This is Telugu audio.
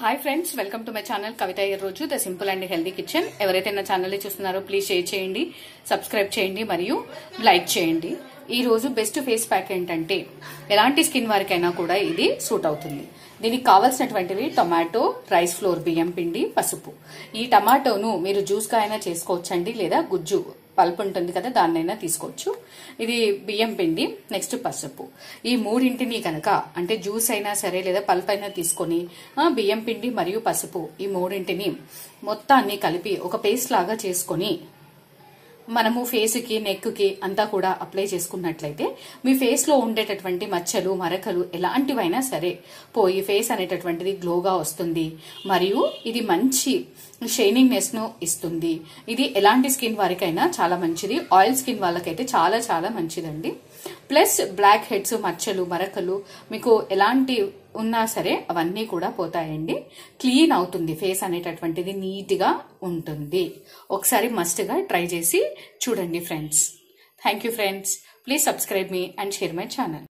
hi friends welcome to my channel Kavitha ఈ రోజు the simple and healthy kitchen ఎవరైతే నా ఛానల్ చూస్తున్నారో ప్లీజ్ షేర్ చేయండి సబ్స్క్రైబ్ చేయండి మరియు లైక్ చేయండి ఈ రోజు బెస్ట్ ఫేస్ ప్యాక్ ఏంటంటే ఎలాంటి స్కిన్ వారికైనా కూడా ఇది సూట్ అవుతుంది దీనికి కావాల్సినటువంటివి టొమాటో రైస్ ఫ్లోర్ బియ్యం పిండి పసుపు ఈ టమాటోను మీరు జ్యూస్ గా అయినా చేసుకోవచ్చండి లేదా గుజ్జు పల్ప్ ఉంటుంది కదా దాన్నైనా తీసుకోవచ్చు ఇది బియ్యం పిండి నెక్స్ట్ పసుపు ఈ మూడింటిని కనుక అంటే జ్యూస్ అయినా సరే లేదా పల్ప్ అయినా తీసుకొని ఆ, బియ్యం పిండి మరియు పసుపు ఈ మూడింటిని మొత్తాన్ని కలిపి ఒక పేస్ట్ లాగా చేసుకొని మనము ఫేస్ కి నెక్ కి అంతా కూడా అప్లై చేసుకున్నట్లయితే మీ ఫేస్ లో ఉండేటటువంటి మచ్చలు మరకలు ఎలాంటివైనా సరే పోయి ఫేస్ అనేటటువంటిది గ్లోగా వస్తుంది మరియు ఇది మంచి షైనింగ్నెస్ ను ఇస్తుంది ఇది ఎలాంటి స్కిన్ వారికైనా చాలా మంచిది ఆయిల్ స్కిన్ వాళ్ళకైతే చాలా చాలా మంచిదండి ప్లస్ బ్లాక్ హెడ్స్ మచ్చలు మరకలు మీకు ఎలాంటి ఉన్నా సరే అవన్నీ కూడా పోతాయండి క్లీన్ అవుతుంది ఫేస్ అనేటటువంటిది నీట్ గా ఉంటుంది ఒకసారి మస్ట్ గా ట్రై చేసి చూడండి friends thank you friends please subscribe me and share my channel